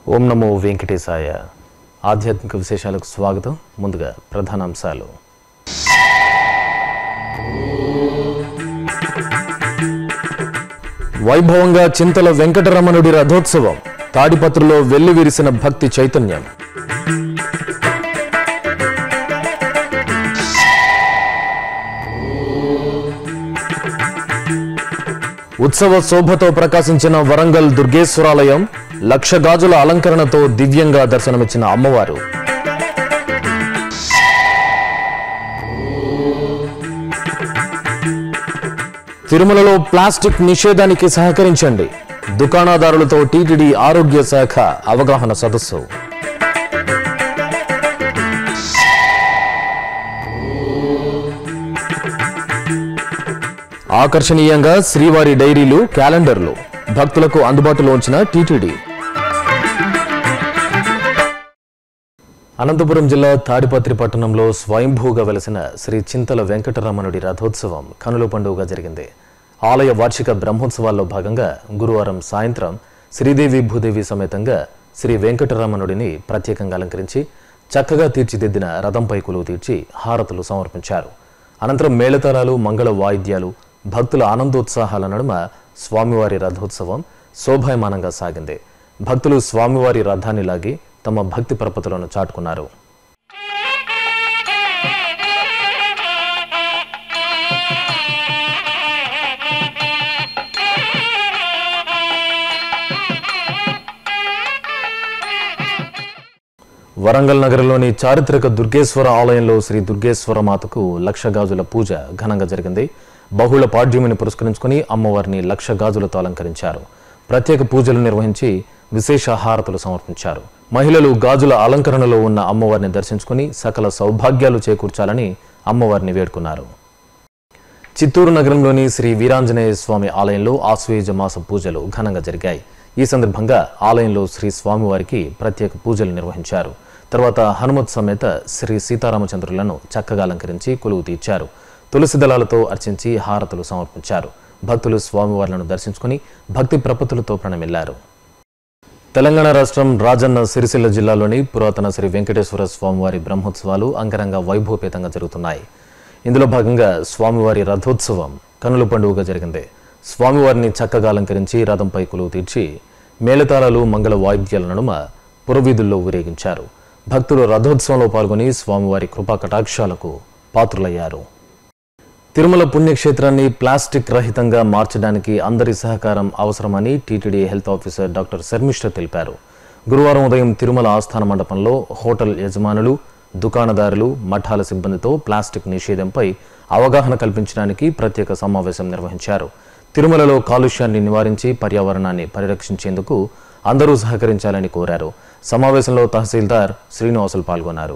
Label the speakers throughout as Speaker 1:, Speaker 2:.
Speaker 1: ఓం నమో వెంకటేశాయ ఆధ్యాత్మిక విశేషాలకు స్వాగతం ముందుగా ప్రధానాంశాలు వైభవంగా చింతల వెంకటరమణుడి రథోత్సవం తాడిపత్రులో వెల్లి విరిసిన భక్తి చైతన్యం ఉత్సవ శోభతో ప్రకాశించిన వరంగల్ దుర్గేశ్వరాలయం లక్ష గాజుల అలంకరణతో దివ్యంగా దర్శనమిచ్చిన అమ్మవారు తిరుమలలో ప్లాస్టిక్ నిషేధానికి సహకరించండి దుకాణదారులతో టీటీడీ ఆరోగ్య శాఖ అవగాహన సదస్సు ఆకర్షణీయంగా శ్రీవారి డైరీలు క్యాలెండర్లు భక్తులకు అందుబాటులో ఉంచిన టీటీడీ అనంతపురం జిల్లా తాడిపత్రి పట్టణంలో స్వయంభూగా వెలసిన శ్రీ చింతల వెంకటరమణుడి రథోత్సవం కనుల పండుగగా జరిగింది ఆలయ వార్షిక బ్రహ్మోత్సవాల్లో భాగంగా గురువారం సాయంత్రం శ్రీదేవి భూదేవి సమేతంగా శ్రీ వెంకటరమణుడిని ప్రత్యేకంగా అలంకరించి చక్కగా తీర్చిదిద్దిన రథంపై కొలువు తీర్చి హారతులు సమర్పించారు అనంతరం మేళతాళాలు మంగళ వాయిద్యాలు భక్తుల ఆనందోత్సాహాల నడుమ స్వామివారి రథోత్సవం శోభాయమానంగా సాగింది భక్తులు స్వామివారి రథాన్ని లాగి తమ భక్తి ప్రపతులను చాటుకున్నారు వరంగల్ నగరంలోని చారిత్రక దుర్గేశ్వర ఆలయంలో శ్రీ దుర్గేశ్వర మాతకు లక్ష గాజుల పూజ ఘనంగా జరిగింది బహుళ పాడ్యమిని పురస్కరించుకుని అమ్మవారిని లక్ష గాజులతో అలంకరించారు ప్రత్యేక పూజలు నిర్వహించి విశేష హారతులు సమర్పించారు మహిళలు గాజుల అలంకరణలో ఉన్న అమ్మవారిని దర్శించుకుని సకల సౌభాగ్యాలు చేకూర్చాలని అమ్మవారిని వేడుకున్నారు చిత్తూరు నగరంలోని శ్రీ వీరాంజనేయ స్వామి ఆలయంలో ఆశ్వేజ మాస పూజలు ఘనంగా జరిగాయి ఈ సందర్భంగా ఆలయంలో శ్రీ స్వామివారికి ప్రత్యేక పూజలు నిర్వహించారు తర్వాత హనుమత్ సమేత శ్రీ సీతారామచంద్రులను చక్కగా అలంకరించి కొలువు తీర్చారు తులసి దళాలతో అర్చించి హారతులు సమర్పించారు భక్తులు స్వామివార్లను దర్శించుకుని భక్తి ప్రపత్తులతో ప్రణమిల్లారు తెలంగాణ రాష్ట్రం రాజన్న సిరిసిల్ల జిల్లాలోని పురాతన శ్రీ వెంకటేశ్వర స్వామివారి బ్రహ్మోత్సవాలు అంగరంగ వైభవపేతంగా జరుగుతున్నాయి ఇందులో భాగంగా స్వామివారి రథోత్సవం కనుల పండుగగా జరిగింది స్వామివారిని చక్కగా అలంకరించి రథంపై కొలువు తీర్చి మేళతాళాలు మంగళ వాయిద్యాల నడుమ పురవీధుల్లో ఊరేగించారు భక్తులు రథోత్సవంలో పాల్గొని స్వామివారి కృపా కటాక్షాలకు పాత్రులయ్యారు తిరుమల పుణ్యక్షేత్రాన్ని ప్లాస్టిక్ రహితంగా మార్చడానికి అందరి సహకారం అవసరమని TTD health officer doctor Sharmishtha తెలిపారు గురువారం ఉదయం తిరుమల ఆస్థాన మండపంలో హోటల్ యజమానులు దుకాణదారులు మఠాల సిబ్బందితో ప్లాస్టిక్ నిషేధంపై అవగాహన కల్పించడానికి ప్రత్యేక సమావేశం నిర్వహించారు తిరుమలలో కాలుష్యాన్ని నివారించి పర్యావరణాన్ని పరిరక్షించేందుకు అందరూ సహకరించాలని కోరారు సమావేశంలో తహసీల్దార్ శ్రీనివాసులు పాల్గొన్నారు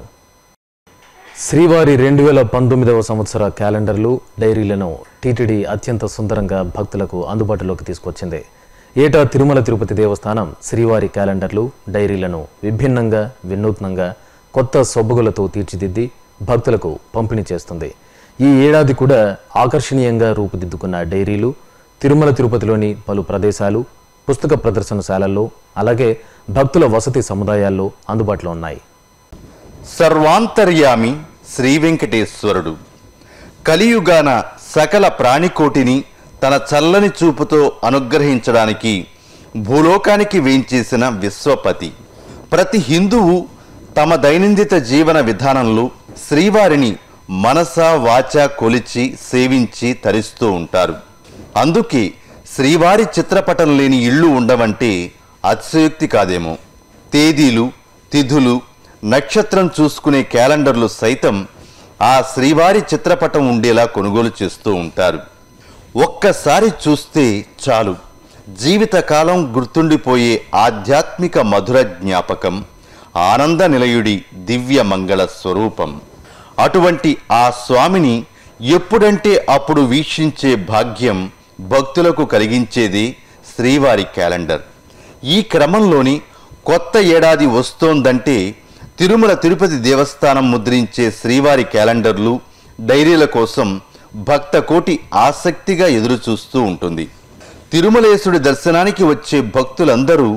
Speaker 1: శ్రీవారి రెండు వేల పంతొమ్మిదవ సంవత్సర క్యాలెండర్లు డైరీలను టీటీడీ అత్యంత సుందరంగా భక్తులకు అందుబాటులోకి తీసుకొచ్చింది ఏటా తిరుమల తిరుపతి దేవస్థానం శ్రీవారి క్యాలెండర్లు డైరీలను విభిన్నంగా వినూత్నంగా కొత్త సొబగులతో తీర్చిదిద్ది భక్తులకు పంపిణీ చేస్తుంది ఈ ఏడాది కూడా ఆకర్షణీయంగా రూపుదిద్దుకున్న డైరీలు తిరుమల తిరుపతిలోని పలు ప్రదేశాలు పుస్తక ప్రదర్శనశాలల్లో అలాగే భక్తుల వసతి సముదాయాల్లో అందుబాటులో ఉన్నాయి
Speaker 2: సర్వాంతర్యామి శ్రీ వెంకటేశ్వరుడు కలియుగాన సకల ప్రాణికోటిని తన చల్లని చూపుతో అనుగ్రహించడానికి భూలోకానికి వేంచేసిన విశ్వపతి ప్రతి హిందువు తమ దైనందిత జీవన విధానంలో శ్రీవారిని మనస వాచ కొలిచి సేవించి తరిస్తూ ఉంటారు అందుకే శ్రీవారి చిత్రపటం లేని ఇళ్ళు ఉండవంటే అతిశయోక్తి కాదేమో తేదీలు తిథులు నక్షత్రం చూసుకునే క్యాలెండర్లు సైతం ఆ శ్రీవారి చిత్రపటం ఉండేలా కొనుగోలు చేస్తూ ఉంటారు ఒక్కసారి చూస్తే చాలు జీవితకాలం గుర్తుండిపోయే ఆధ్యాత్మిక మధుర జ్ఞాపకం ఆనంద నిలయుడి దివ్య మంగళ స్వరూపం అటువంటి ఆ స్వామిని ఎప్పుడంటే అప్పుడు వీక్షించే భాగ్యం భక్తులకు కలిగించేది శ్రీవారి క్యాలెండర్ ఈ క్రమంలోని కొత్త ఏడాది వస్తోందంటే తిరుమల తిరుపతి దేవస్థానం ముద్రించే శ్రీవారి క్యాలెండర్లు డైరీల కోసం భక్త కోటి ఆసక్తిగా ఎదురుచూస్తూ ఉంటుంది తిరుమలేశుడి దర్శనానికి వచ్చే భక్తులందరూ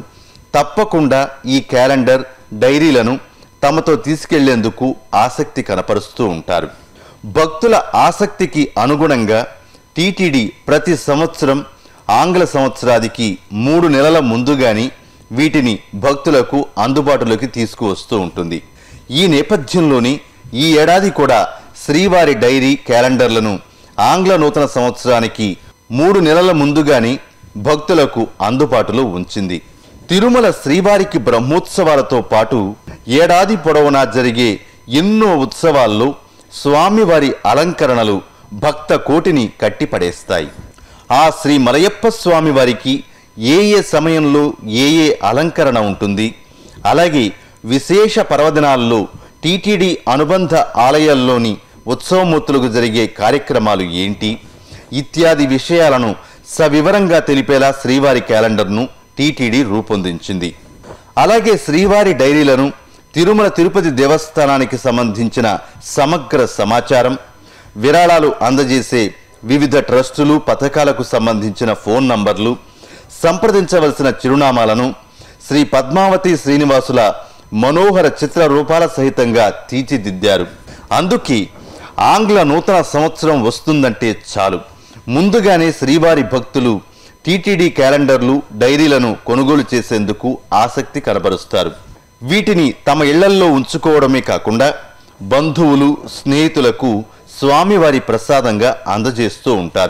Speaker 2: తప్పకుండా ఈ క్యాలెండర్ డైరీలను తమతో తీసుకెళ్లేందుకు ఆసక్తి కనపరుస్తూ ఉంటారు భక్తుల ఆసక్తికి అనుగుణంగా టీటీడీ ప్రతి సంవత్సరం ఆంగ్ల సంవత్సరాదికి మూడు నెలల ముందుగాని వీటిని భక్తులకు అందుబాటులోకి తీసుకువస్తూ ఉంటుంది ఈ నేపథ్యంలోని ఈ ఏడాది కూడా శ్రీవారి డైరీ క్యాలెండర్లను ఆంగ్ల నూతన సంవత్సరానికి మూడు నెలల ముందుగాని భక్తులకు అందుబాటులో ఉంచింది తిరుమల శ్రీవారికి బ్రహ్మోత్సవాలతో పాటు ఏడాది పొడవునా జరిగే ఎన్నో ఉత్సవాల్లో స్వామివారి అలంకరణలు భక్త కోటిని కట్టిపడేస్తాయి ఆ శ్రీ మలయప్ప స్వామి వారికి ఏ ఏ సమయంలో ఏ ఏ అలంకరణ ఉంటుంది అలాగే విశేష పర్వదినాల్లో టీటీడీ అనుబంధ ఆలయాల్లోని ఉత్సవమూర్తులకు జరిగే కార్యక్రమాలు ఏంటి ఇత్యాది విషయాలను సవివరంగా తెలిపేలా శ్రీవారి క్యాలెండర్ను టీటీడీ రూపొందించింది అలాగే శ్రీవారి డైరీలను తిరుమల తిరుపతి దేవస్థానానికి సంబంధించిన సమగ్ర సమాచారం విరాళాలు అందజేసే వివిధ ట్రస్టులు పథకాలకు సంబంధించిన ఫోన్ నంబర్లు సంప్రదించవలసిన చిరునామాలను శ్రీ పద్మావతి శ్రీనివాసుల మనోహర చిత్ర రూపాల సహితంగా తీర్చిదిద్దారు అందుకే ఆంగ్ల నూతన సంవత్సరం వస్తుందంటే చాలు ముందుగానే శ్రీవారి భక్తులు టీటీడీ క్యాలెండర్లు డైరీలను కొనుగోలు చేసేందుకు ఆసక్తి కనబరుస్తారు వీటిని తమ ఇళ్లల్లో ఉంచుకోవడమే కాకుండా బంధువులు స్నేహితులకు స్వామివారి ప్రసాదంగా అందజేస్తూ ఉంటారు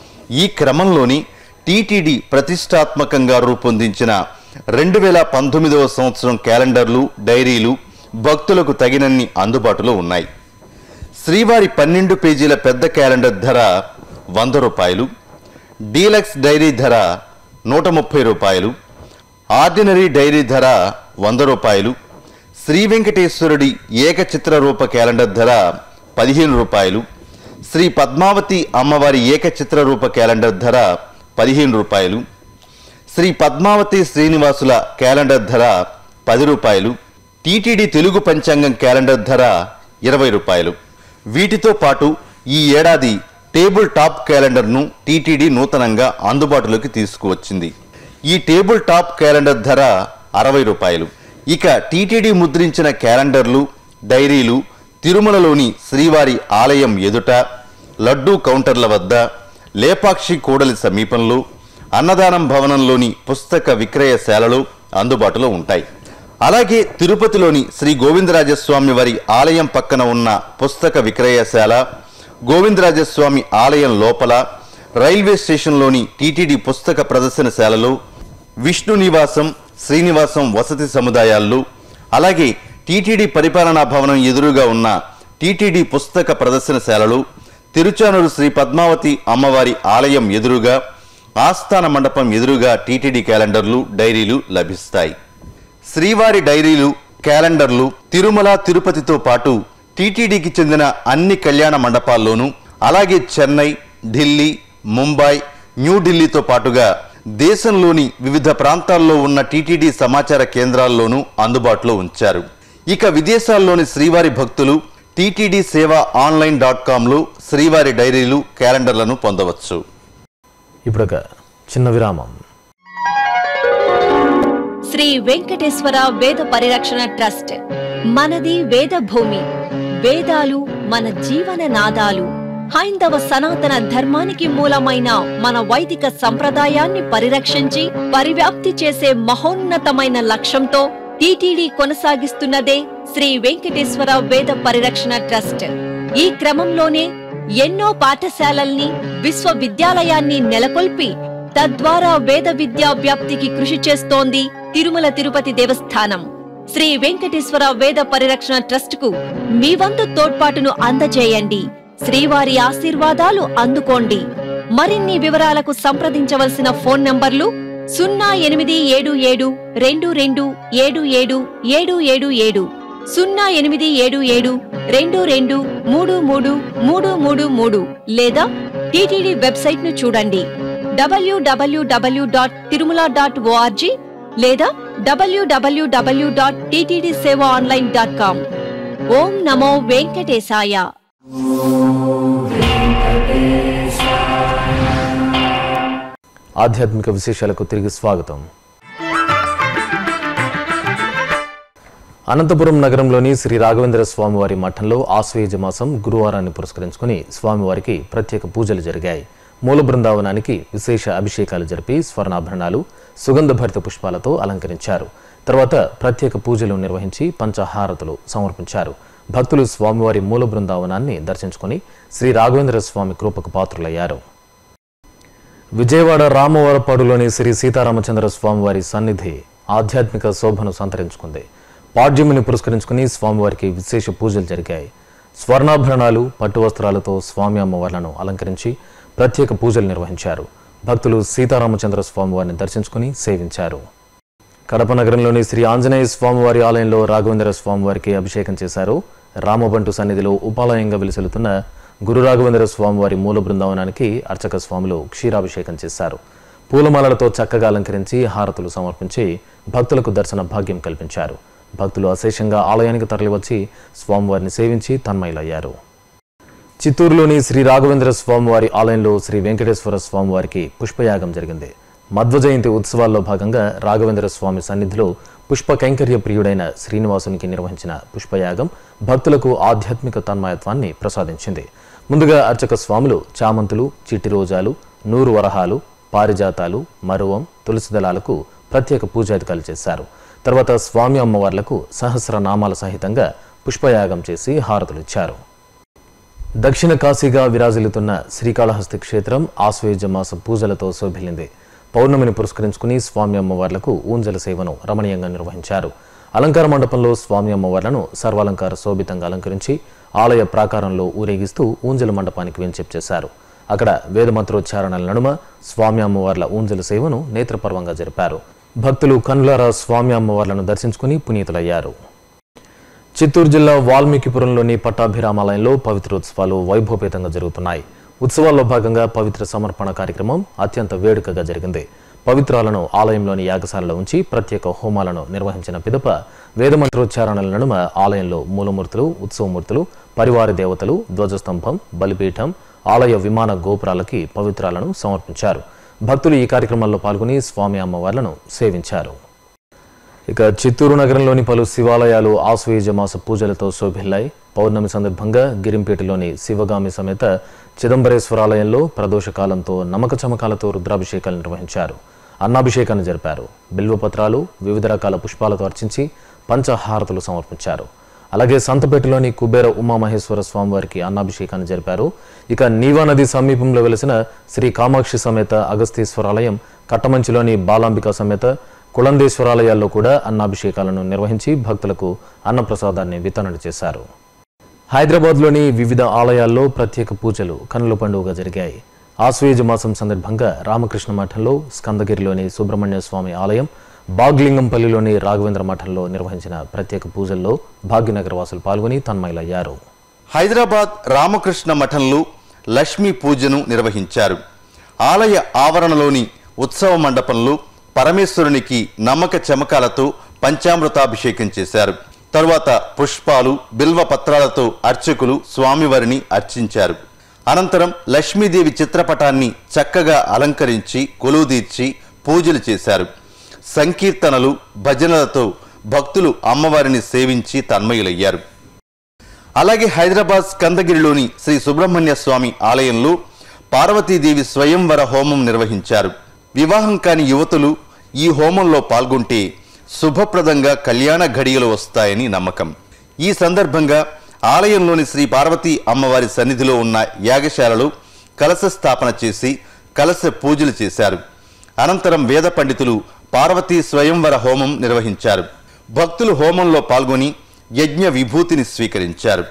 Speaker 2: ఈ క్రమంలోని టీటీడీ ప్రతిష్టాత్మకంగా రూపొందించిన రెండు వేల పంతొమ్మిదవ సంవత్సరం క్యాలెండర్లు డైరీలు భక్తులకు తగినన్ని అందుబాటులో ఉన్నాయి శ్రీవారి పన్నెండు పేజీల పెద్ద క్యాలెండర్ ధర వంద రూపాయలు డీలక్స్ డైరీ ధర నూట ముప్పై రూపాయలు ఆర్డినరీ డైరీ ధర వంద రూపాయలు శ్రీ వెంకటేశ్వరుడి ఏకచిత్ర రూప క్యాలెండర్ ధర పదిహేను రూపాయలు శ్రీ పద్మావతి అమ్మవారి ఏకచిత్ర రూప క్యాలెండర్ ధర పదిహేను రూపాయలు శ్రీ పద్మావతి శ్రీనివాసుల క్యాలెండర్ ధర పది రూపాయలు టీటీడీ తెలుగు పంచాంగం క్యాలెండర్ ధర ఇరవై రూపాయలు వీటితో పాటు ఈ ఏడాది టేబుల్ టాప్ క్యాలెండర్ను టీటీడీ నూతనంగా అందుబాటులోకి తీసుకువచ్చింది ఈ టేబుల్ టాప్ క్యాలెండర్ ధర అరవై రూపాయలు ఇక టీటీడీ ముద్రించిన క్యాలెండర్లు డైరీలు తిరుమలలోని శ్రీవారి ఆలయం ఎదుట లడ్డూ కౌంటర్ల వద్ద లేపాక్షి కూడలి సమీపంలో అన్నదానం భవనంలోని పుస్తక విక్రయశాలలో అందుబాటులో ఉంటాయి అలాగే తిరుపతిలోని శ్రీ గోవిందరాజస్వామి వారి ఆలయం పక్కన ఉన్న పుస్తక విక్రయశాల గోవిందరాజస్వామి ఆలయం లోపల రైల్వే స్టేషన్లోని టీటీడీ పుస్తక ప్రదర్శనశాలలో విష్ణు నివాసం శ్రీనివాసం వసతి సముదాయాల్లో అలాగే టీటీడీ పరిపాలనా భవనం ఎదురుగా ఉన్న టీటీడీ పుస్తక ప్రదర్శనశాలలు తిరుచానూరు శ్రీ పద్మావతి అమ్మవారి ఆలయం ఎదురుగా ఆస్థాన మండపం ఎదురుగా టీటీడీ క్యాలెండర్లు డైరీలు లభిస్తాయి శ్రీవారి డైరీలు క్యాలెండర్లు తిరుమల తిరుపతితో పాటు టీటీడీకి చెందిన అన్ని కళ్యాణ మండపాల్లోనూ అలాగే చెన్నై ఢిల్లీ ముంబై న్యూఢిల్లీతో పాటుగా దేశంలోని వివిధ ప్రాంతాల్లో ఉన్న టీటీడీ సమాచార కేంద్రాల్లోనూ అందుబాటులో ఉంచారు ఇక విదేశాల్లోని శ్రీవారి భక్తులు టీటీడీ సేవ ఆన్లైన్ డాట్ కామ్లో శ్రీవారి డైరీలు క్యాలెండర్లను పొందవచ్చు
Speaker 1: ఇప్పుడొక చిన్న విరామం
Speaker 3: శ్రీ వెంకటేశ్వర వేద పరిరక్షణ ట్రస్ట్ మనది వేద భూమి వేదాలు మన జీవన నాదాలు హైందవ సనాతన ధర్మానికి మూలమైన మన వైదిక సంప్రదాయాన్ని పరిరక్షించి పరివ్యాప్తి చేసే మహోన్నతమైన లక్ష్యంతో టీటీడీ కొనసాగిస్తున్నదే శ్రీ వెంకటేశ్వర వేద పరిరక్షణ ట్రస్ట్ ఈ క్రమంలోనే ఎన్నో పాఠశాలల్ని విశ్వవిద్యాలయాన్ని నెలకొల్పి తద్వారా వేద విద్యా వ్యాప్తికి కృషి చేస్తోంది తిరుమల తిరుపతి దేవస్థానం శ్రీ వెంకటేశ్వర వేద పరిరక్షణ ట్రస్ట్ కు మీ వంతు తోడ్పాటును అందజేయండి శ్రీవారి ఆశీర్వాదాలు అందుకోండి మరిన్ని వివరాలకు సంప్రదించవలసిన ఫోన్ నంబర్లు సున్నా ఎనిమిది ఏడు ఏడు రెండు రెండు ఏడు ఏడు ఏడు ఏడు ఏడు సున్నా ఎనిమిది ఏడు ఏడు రెండు రెండు మూడు మూడు మూడు మూడు మూడు లేదా టీటీడీ వెబ్సైట్ ను చూడండి WWW dot Tirumala dot ORG లేదా WWW dot TTD seva online dot com ఓం నమో వెంకటేశాయ
Speaker 1: ఆధ్యాత్మిక విశేషాలకు తిరిగి స్వాగతం అనంతపురం నగరంలోని శ్రీ రాఘవేంద్ర స్వామివారి మఠంలో ఆశ్వయుజ మాసం గురువారాన్ని పురస్కరించుకుని స్వామివారికి ప్రత్యేక పూజలు జరిగాయి మూల బృందావనానికి విశేష అభిషేకాలు జరిపి స్వర్ణాభరణాలు సుగంధభరిత పుష్పాలతో అలంకరించారు తర్వాత ప్రత్యేక పూజలు నిర్వహించి పంచహారతులు సమర్పించారు భక్తులు స్వామివారి మూల బృందావనాన్ని దర్శించుకుని శ్రీ రాఘవేంద్ర స్వామి కృపకు పాత్రులయ్యారు విజయవాడ రామవరపాడులోని శ్రీ సీతారామచంద్ర స్వామివారి సన్నిధి ఆధ్యాత్మిక శోభను సంతరించుకుంది పాడ్యమిని పురస్కరించుకుని స్వామివారికి విశేష పూజలు జరిగాయి స్వర్ణాభరణాలు పట్టు వస్త్రాలతో స్వామి అమ్మవార్లను అలంకరించి ప్రత్యేక పూజలు నిర్వహించారు భక్తులు సీతారామచంద్ర స్వామివారిని దర్శించుకుని సేవించారు కడప నగరంలోని శ్రీ ఆంజనేయ స్వామివారి ఆలయంలో రాఘవేంద్ర స్వామివారికి అభిషేకం చేశారు రామబంటు సన్నిధిలో ఉపాలయంగా వెలుసెలుతున్న గురు రాఘవేంద్ర స్వామివారి మూల బృందావనానికి అర్చక స్వాములు క్షీరాభిషేకం చేశారు పూలమాలలతో చక్కగా అలంకరించి హారతులు సమర్పించి భక్తులకు దర్శన భాగ్యం కల్పించారు భక్తులు అశేషంగా ఆలయానికి తరలివచ్చి స్వామివారిని సేవించి తన్మయులయ్యారు చిత్తూరులోని శ్రీ రాఘవేంద్ర స్వామివారి ఆలయంలో శ్రీ వెంకటేశ్వర స్వామివారికి పుష్పయాగం జరిగింది మధ్వ జయంతి ఉత్సవాల్లో భాగంగా రాఘవేంద్ర స్వామి సన్నిధిలో పుష్ప కైంకర్య ప్రియుడైన శ్రీనివాసునికి నిర్వహించిన పుష్పయాగం భక్తులకు ఆధ్యాత్మిక తన్మయత్వాన్ని ప్రసాదించింది ముందుగా అర్చక స్వాములు చామంతులు చిట్టి రోజాలు నూరు వరహాలు పారిజాతాలు మరువం తులసి దళాలకు ప్రత్యేక పూజాధికాలు చేశారు తర్వాత స్వామి అమ్మవార్లకు సహస్ర నామాల సహితంగా పుష్పయాగం చేసి హారతులు ఇచ్చారు దక్షిణ కాశీగా విరాజిల్లుతున్న శ్రీకాళహస్తి క్షేత్రం ఆశ్వయుజ మాస పూజలతో శోభిల్లింది పౌర్ణమిని పురస్కరించుకుని స్వామి అమ్మవార్లకు ఊంజల సేవను రమణీయంగా నిర్వహించారు అలంకార మండపంలో స్వామి అమ్మవార్లను సర్వాలంకార శోభితంగా అలంకరించి ఆలయ ప్రాకారంలో ఊరేగిస్తూ ఊంజల మండపానికి వెంచేపు చేశారు అక్కడ వేదమంత్రోచ్చారణల నడుమ స్వామి అమ్మవార్ల ఊంజల సేవను నేత్రపర్వంగా జరిపారు భక్తులు కనులారా స్వామి అమ్మవార్లను దర్శించుకుని పునీతులయ్యారు చిత్తూరు జిల్లా వాల్మీకిపురంలోని పట్టాభిరామాలయంలో పవిత్రోత్సవాలు వైభవపేతంగా జరుగుతున్నాయి ఉత్సవాల్లో భాగంగా పవిత్ర సమర్పణ కార్యక్రమం అత్యంత వేడుకగా జరిగింది పవిత్రాలను ఆలయంలోని యాగశాలలో ఉంచి ప్రత్యేక హోమాలను నిర్వహించిన పిదప వేదమంత్రోచ్చారణల నడుమ ఆలయంలో మూలమూర్తులు ఉత్సవమూర్తులు పరివార దేవతలు ధ్వజస్తంభం బలిపీఠం ఆలయ విమాన గోపురాలకి పవిత్రాలను సమర్పించారు భక్తులు ఈ కార్యక్రమాల్లో పాల్గొని స్వామి అమ్మవార్లను సేవించారు ఇక చిత్తూరు నగరంలోని పలు శివాలయాలు ఆశ్వయుజ మాస పూజలతో శోభిల్లాయి పౌర్ణమి సందర్భంగా గిరింపేటలోని శివగామి సమేత చిదంబరేశ్వరాలయంలో ప్రదోషకాలంతో నమక చమకాలతో రుద్రాభిషేకాలు నిర్వహించారు అన్నాభిషేకాన్ని జరిపారు బిల్వపత్రాలు వివిధ రకాల పుష్పాలతో అర్చించి పంచహారతులు సమర్పించారు అలాగే సంతపేటలోని కుబేర ఉమామహేశ్వర స్వామివారికి అన్నాభిషేకాన్ని జరిపారు ఇక నీవా నది సమీపంలో వెలిసిన శ్రీ కామాక్షి సమేత అగస్తీశ్వరాలయం కట్టమంచిలోని బాలాంబిక సమేత కుళందేశ్వరాలయాల్లో కూడా అన్నాభిషేకాలను నిర్వహించి భక్తులకు అన్నప్రసాదాన్ని వితరణ చేశారు హైదరాబాద్లోని వివిధ ఆలయాల్లో ప్రత్యేక పూజలు కనుల పండుగగా జరిగాయి ఆశ్వయుజ మాసం సందర్భంగా రామకృష్ణ మఠంలో స్కందగిరిలోని సుబ్రహ్మణ్య స్వామి ఆలయం బాగ్లింగంపల్లిలోని రాఘవేంద్ర మఠంలో నిర్వహించిన ప్రత్యేక పూజల్లో భాగ్యనగర వాసులు పాల్గొని తన్మయులయ్యారు
Speaker 2: హైదరాబాద్ రామకృష్ణ మఠంలో లక్ష్మీ పూజను నిర్వహించారు ఆలయ ఆవరణలోని ఉత్సవ మండపంలో పరమేశ్వరునికి నమ్మక చమకాలతో పంచామృతాభిషేకం చేశారు తరువాత పుష్పాలు బిల్వ పత్రాలతో అర్చకులు స్వామివారిని అర్చించారు అనంతరం లక్ష్మీదేవి చిత్రపటాన్ని చక్కగా అలంకరించి కొలువుదీర్చి పూజలు చేశారు సంకీర్తనలు భజనలతో భక్తులు అమ్మవారిని సేవించి తన్మయులయ్యారు అలాగే హైదరాబాద్ స్కందగిరిలోని శ్రీ సుబ్రహ్మణ్య స్వామి ఆలయంలో పార్వతీదేవి స్వయంవర హోమం నిర్వహించారు వివాహం కాని యువతులు ఈ హోమంలో పాల్గొంటే శుభప్రదంగా కళ్యాణ ఘడియలు వస్తాయని నమ్మకం ఈ సందర్భంగా ఆలయంలోని శ్రీ పార్వతీ అమ్మవారి సన్నిధిలో ఉన్న యాగశాలలో కలశ స్థాపన చేసి కలశ పూజలు చేశారు అనంతరం వేద పండితులు పార్వతీ స్వయంవర హోమం నిర్వహించారు భక్తులు హోమంలో పాల్గొని యజ్ఞ విభూతిని స్వీకరించారు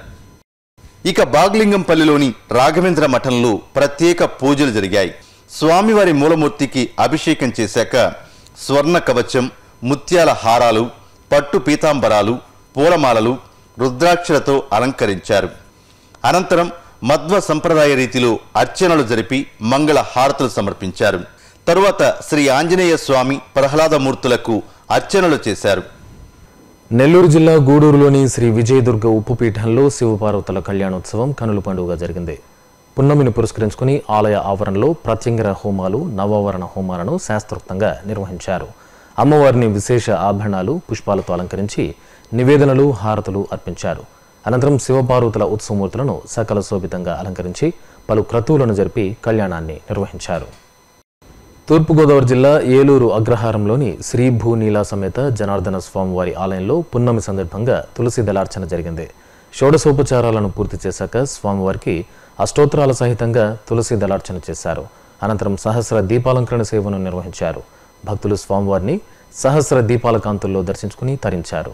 Speaker 2: ఇక బాగ్లింగంపల్లిలోని రాఘవేంద్ర మఠంలో ప్రత్యేక పూజలు జరిగాయి స్వామివారి మూలమూర్తికి అభిషేకం చేశాక స్వర్ణ కవచం ముత్యాల హారాలు పట్టు పీతాంబరాలు పూలమాలలు రుద్రాక్షలతో అలంకరించారు అనంతరం మధ్వ సంప్రదాయ రీతిలో అర్చనలు జరిపి మంగళ హారతులు సమర్పించారు తరువాత శ్రీ ఆంజనేయ స్వామి ప్రహ్లాదమూర్తులకు అర్చనలు చేశారు
Speaker 1: నెల్లూరు జిల్లా గూడూరులోని శ్రీ విజయదుర్గ ఉప్పు పీఠంలో శివపార్వతుల కళ్యాణోత్సవం కనుల పండుగ జరిగింది పున్నమిని పురస్కరించుకుని ఆలయ ఆవరణలో ప్రత్యంగర హోమాలు నవావరణ హోమాలను శాస్త్రోక్తంగా నిర్వహించారు అమ్మవారిని విశేష ఆభరణాలు పుష్పాలతో అలంకరించి నివేదనలు హారతులు అర్పించారు అనంతరం శివపార్వతుల ఉత్సవమూర్తులను సకల శోభితంగా అలంకరించి పలు క్రతువులను జరిపి కళ్యాణాన్ని నిర్వహించారు తూర్పుగోదావరి జిల్లా ఏలూరు అగ్రహారంలోని శ్రీ భూనీలా సమేత జనార్దన స్వామివారి ఆలయంలో పున్నమి సందర్భంగా తులసి దళార్చన జరిగింది షోడశోపచారాలను పూర్తి చేశాక స్వామివారికి అష్టోత్తరాల సహితంగా తులసి దళార్చన చేశారు అనంతరం సహస్ర దీపాలంకరణ సేవను నిర్వహించారు భక్తులు స్వామివారిని సహస్ర దీపాల కాంతుల్లో దర్శించుకుని తరించారు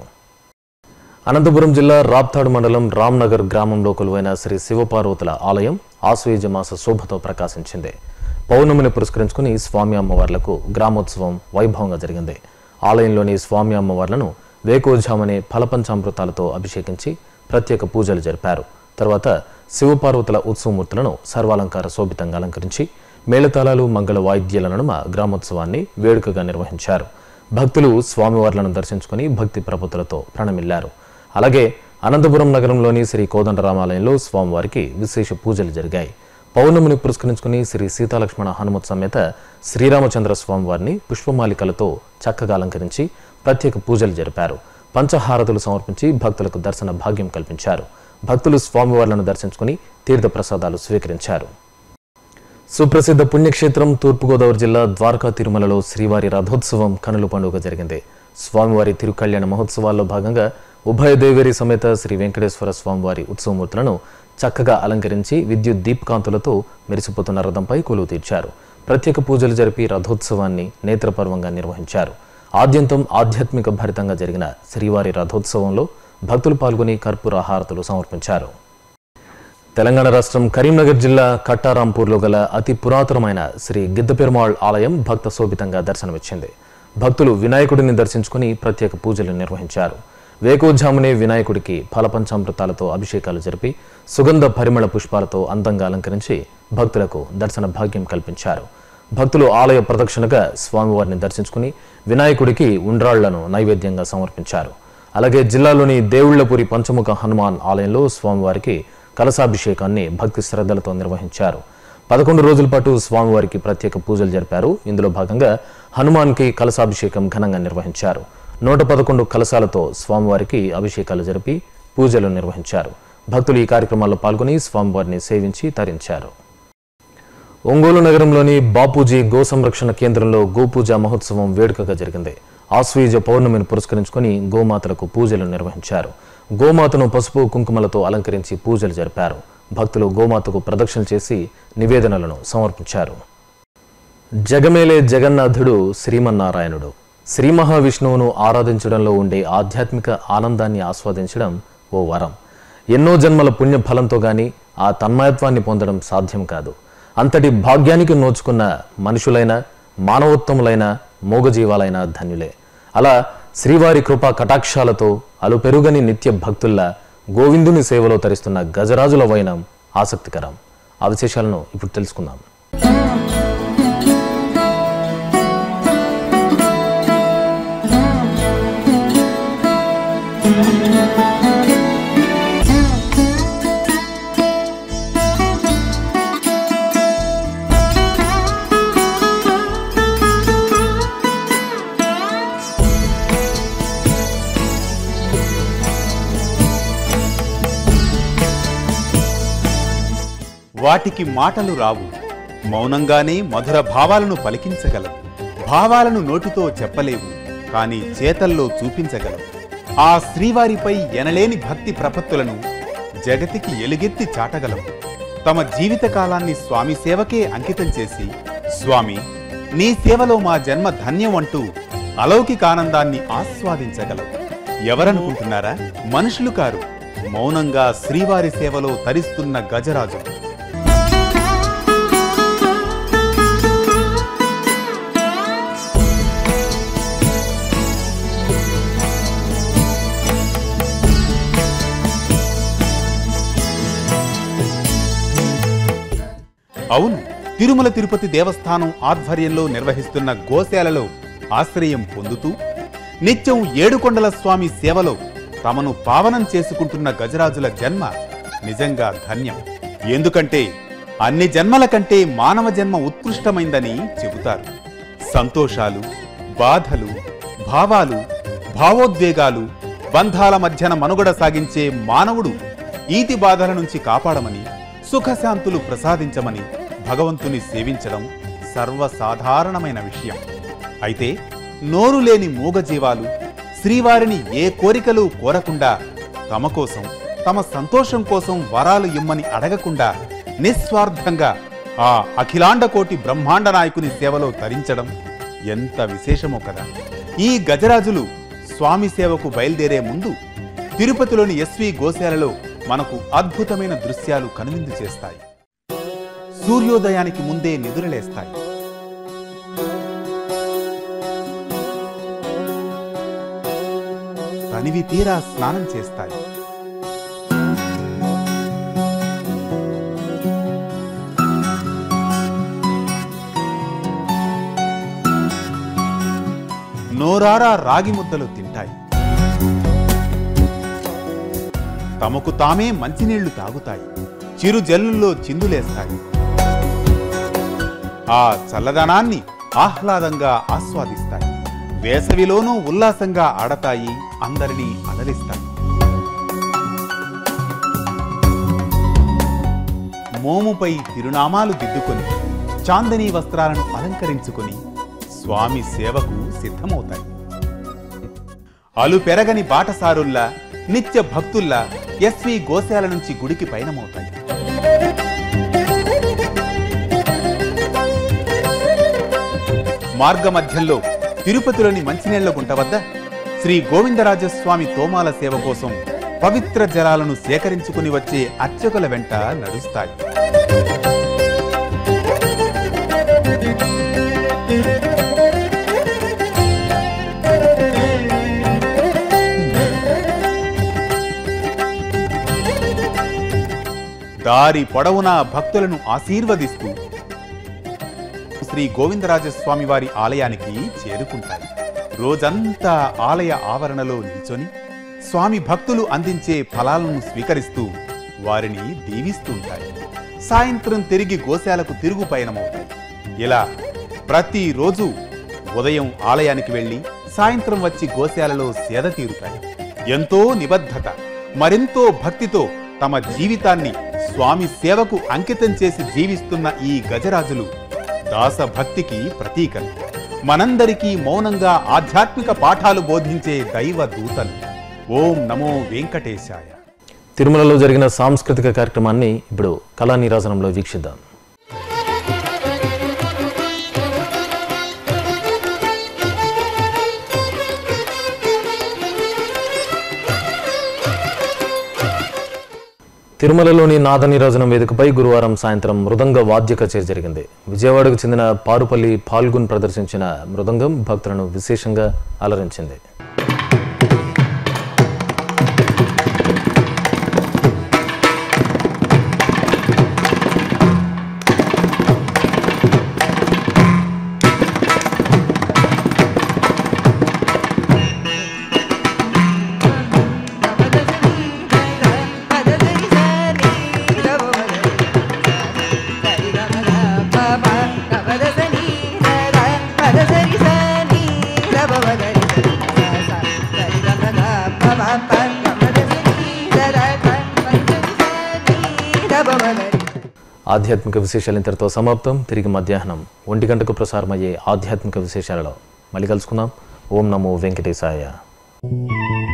Speaker 1: అనంతపురం జిల్లా రాప్తాడు మండలం రామ్నగర్ గ్రామంలో కొలువైన శ్రీ శివపార్వతుల ఆలయం ఆశ్వయుజ మాస శోభతో ప్రకాశించింది పౌర్ణమిని పురస్కరించుకుని స్వామి అమ్మవార్లకు గ్రామోత్సవం వైభవంగా జరిగింది ఆలయంలోని స్వామి అమ్మవార్లను వేకోజామనే ఫలపంచామృతాలతో అభిషేకించి ప్రత్యేక పూజలు జరిపారు తర్వాత శివపార్వతుల ఉత్సవమూర్తులను సర్వాలంకార శోభితంగా అలంకరించి మేళతాళాలు మంగళ వాయిద్యాల నడుమ గ్రామోత్సవాన్ని వేడుకగా నిర్వహించారు భక్తులు స్వామివార్లను దర్శించుకుని భక్తి ప్రపత్తులతో ప్రణమిల్లారు అలాగే అనంతపురం నగరంలోని శ్రీ కోదండరామాలయంలో స్వామివారికి విశేష పూజలు జరిగాయి పౌర్ణమిని పురస్కరించుకుని శ్రీ సీతాలక్ష్మణ హనుమత్ సమేత శ్రీరామచంద్ర స్వామివారిని పుష్పమాలికలతో చక్కగా అలంకరించి ప్రత్యేక పూజలు జరిపారు పంచహారతులు సమర్పించి భక్తులకు దర్శన భాగ్యం కల్పించారు భక్తులు స్వామివార్లను దర్శించుకుని తీర్థ ప్రసాదాలు స్వీకరించారు సుప్రసిద్ధ పుణ్యక్షేత్రం తూర్పుగోదావరి జిల్లా ద్వారకా తిరుమలలో శ్రీవారి రథోత్సవం కనుల పండుగ జరిగింది స్వామివారి తిరుకళ్యాణ మహోత్సవాల్లో భాగంగా ఉభయ దేవేరి సమేత శ్రీ వెంకటేశ్వర స్వామివారి ఉత్సవమూర్తులను చక్కగా అలంకరించి విద్యుత్ దీపకాంతులతో మెరిసిపోతున్న రథంపై కొలువు తీర్చారు ప్రత్యేక పూజలు జరిపి రథోత్సవాన్ని నేత్రపర్వంగా నిర్వహించారు ఆద్యంతం ఆధ్యాత్మిక భరితంగా జరిగిన శ్రీవారి రథోత్సవంలో భక్తులు పాల్గొని కర్పూర హారతులు సమర్పించారు తెలంగాణ రాష్ట్రం కరీంనగర్ జిల్లా కట్టారాంపూర్లో గల అతి పురాతనమైన శ్రీ గిద్దపెరుమాళ్ ఆలయం భక్త శోభితంగా దర్శనమిచ్చింది భక్తులు వినాయకుడిని దర్శించుకుని ప్రత్యేక పూజలు నిర్వహించారు వేకోజామునే వినాయకుడికి ఫలపంచామృతాలతో అభిషేకాలు జరిపి సుగంధ పరిమళ పుష్పాలతో అందంగా అలంకరించి భక్తులకు దర్శన భాగ్యం కల్పించారు భక్తులు ఆలయ ప్రదక్షిణగా స్వామివారిని దర్శించుకుని వినాయకుడికి ఉండ్రాళ్లను నైవేద్యంగా సమర్పించారు అలాగే జిల్లాలోని దేవుళ్లపురి పంచముఖ హనుమాన్ ఆలయంలో స్వామివారికి కలశాభిషేకాన్ని భక్తి శ్రద్ధలతో నిర్వహించారు పదకొండు రోజుల పాటు స్వామివారికి ప్రత్యేక పూజలు జరిపారు ఇందులో భాగంగా హనుమాన్కి కలశాభిషేకం ఘనంగా నిర్వహించారు నూట పదకొండు కలశాలతో స్వామివారికి అభిషేకాలు జరిపి పూజలు నిర్వహించారు భక్తులు ఈ కార్యక్రమాల్లో పాల్గొని స్వామివారిని సేవించి తరించారు ఒంగోలు నగరంలోని బాపూజీ గో సంరక్షణ కేంద్రంలో గోపూజ మహోత్సవం వేడుకగా జరిగింది ఆశ్వీజ పౌర్ణమిని పురస్కరించుకొని గోమాతలకు పూజలు నిర్వహించారు గోమాతను పసుపు కుంకుమలతో అలంకరించి పూజలు జరిపారు భక్తులు గోమాతకు ప్రదక్షిణ చేసి నివేదనలను సమర్పించారు జగమేలే జగన్నాథుడు శ్రీమన్నారాయణుడు శ్రీ మహావిష్ణువును ఆరాధించడంలో ఉండే ఆధ్యాత్మిక ఆనందాన్ని ఆస్వాదించడం ఓ వరం ఎన్నో జన్మల పుణ్య ఫలంతో గాని ఆ తన్మయత్వాన్ని పొందడం సాధ్యం కాదు అంతటి భాగ్యానికి నోచుకున్న మనుషులైన మానవోత్తములైన మూగజీవాలైన ధన్యులే అలా శ్రీవారి కృపా కటాక్షాలతో అలుపెరుగని నిత్య భక్తుల్లా గోవిందుని సేవలో తరిస్తున్న గజరాజుల వైనం ఆసక్తికరం ఆ విశేషాలను ఇప్పుడు తెలుసుకుందాం
Speaker 4: వాటికి మాటలు రావు మౌనంగానే మధుర భావాలను పలికించగలవు భావాలను నోటితో చెప్పలేవు కానీ చేతల్లో చూపించగలవు ఆ శ్రీవారిపై ఎనలేని భక్తి ప్రపత్తులను జగతికి ఎలుగెత్తి చాటగలవు తమ జీవితకాలాన్ని స్వామి సేవకే అంకితం చేసి స్వామి నీ సేవలో మా జన్మ ధన్యం అంటూ అలౌకికానందాన్ని ఆస్వాదించగలవు ఎవరనుకుంటున్నారా మనుషులు కారు మౌనంగా శ్రీవారి సేవలో తరిస్తున్న గజరాజు అవును తిరుమల తిరుపతి దేవస్థానం ఆధ్వర్యంలో నిర్వహిస్తున్న గోశాలలో ఆశ్రయం పొందుతూ నిత్యం ఏడుకొండల స్వామి సేవలో తమను పావనం చేసుకుంటున్న గజరాజుల జన్మ నిజంగా ధన్యం ఎందుకంటే అన్ని జన్మల కంటే మానవ జన్మ ఉత్కృష్టమైందని చెబుతారు సంతోషాలు బాధలు భావాలు భావోద్వేగాలు బంధాల మధ్యన మనుగడ సాగించే మానవుడు ఈతి బాధల నుంచి కాపాడమని సుఖశాంతులు ప్రసాదించమని భగవంతుని సేవించడం సర్వసాధారణమైన విషయం అయితే నోరు లేని మూగజీవాలు శ్రీవారిని ఏ కోరికలు కోరకుండా తమ కోసం తమ సంతోషం కోసం వరాలు ఇమ్మని అడగకుండా నిస్వార్థంగా ఆ అఖిలాండకోటి బ్రహ్మాండ నాయకుని సేవలో తరించడం ఎంత విశేషమో కదా ఈ గజరాజులు స్వామి సేవకు బయలుదేరే ముందు తిరుపతిలోని ఎస్వి గోశాలలో మనకు అద్భుతమైన దృశ్యాలు కనువిందు చేస్తాయి సూర్యోదయానికి ముందే నిదురలేస్తాయి తనివి తీరా స్నానం చేస్తాయి నోరారా రాగి ముద్దలు తింటాయి తమకు తామే మంచినీళ్లు తాగుతాయి చిరు జల్లుల్లో చిందులేస్తాయి ఆ చల్లదనాన్ని ఆహ్లాదంగా ఆస్వాదిస్తాయి వేసవిలోనూ ఉల్లాసంగా ఆడతాయి అందరినీ అలరిస్తాయి మోముపై తిరునామాలు దిద్దుకొని చాందనీ వస్త్రాలను అలంకరించుకొని స్వామి సేవకు సిద్ధమవుతాయి అలు పెరగని బాటసారుల్లా నిత్య భక్తుల్లా ఎస్వి గోశాల నుంచి గుడికి పయనమవుతాయి మార్గమధ్యంలో తిరుపతిలోని మంచినీళ్ల గుంట వద్ద శ్రీ గోవిందరాజస్వామి తోమాల సేవ కోసం పవిత్ర జలాలను సేకరించుకుని వచ్చే అర్చకుల వెంట నడుస్తాయి దారి పొడవునా భక్తులను ఆశీర్వదిస్తూ శ్రీ గోవిందరాజస్వామి వారి ఆలయానికి చేరుకుంటాయి రోజంతా ఆలయ ఆవరణలో నిల్చొని స్వామి భక్తులు అందించే ఫలాలను స్వీకరిస్తూ వారిని దీవిస్తూ ఉంటాయి సాయంత్రం తిరిగి గోశాలకు తిరుగు పయనమవుతాయి ఇలా ప్రతిరోజు ఉదయం ఆలయానికి వెళ్లి సాయంత్రం వచ్చి గోశాలలో సేద తీరుతాయి ఎంతో నిబద్ధత మరెంతో భక్తితో తమ జీవితాన్ని స్వామి సేవకు అంకితం చేసి జీవిస్తున్న ఈ గజరాజులు దాస భక్తికి ప్రతీకలు మనందరికీ మౌనంగా ఆధ్యాత్మిక పాఠాలు బోధించే దైవ దూతలు ఓం నమో వెంకటేశాయ
Speaker 1: తిరుమలలో జరిగిన సాంస్కృతిక కార్యక్రమాన్ని ఇప్పుడు కళా నీరాజనంలో వీక్షిద్దాం తిరుమలలోని నాదనీరాజనం వేదికపై గురువారం సాయంత్రం మృదంగ వాద్య కచేరి జరిగింది విజయవాడకు చెందిన పారుపల్లి ఫాల్గున్ ప్రదర్శించిన మృదంగం భక్తులను విశేషంగా అలరించింది ఆధ్యాత్మిక విశేషాలు ఇంతటితో సమాప్తం తిరిగి మధ్యాహ్నం ఒంటి గంటకు ప్రసారమయ్యే ఆధ్యాత్మిక విశేషాలలో మళ్ళీ కలుసుకుందాం ఓం నమో వెంకటేశాయ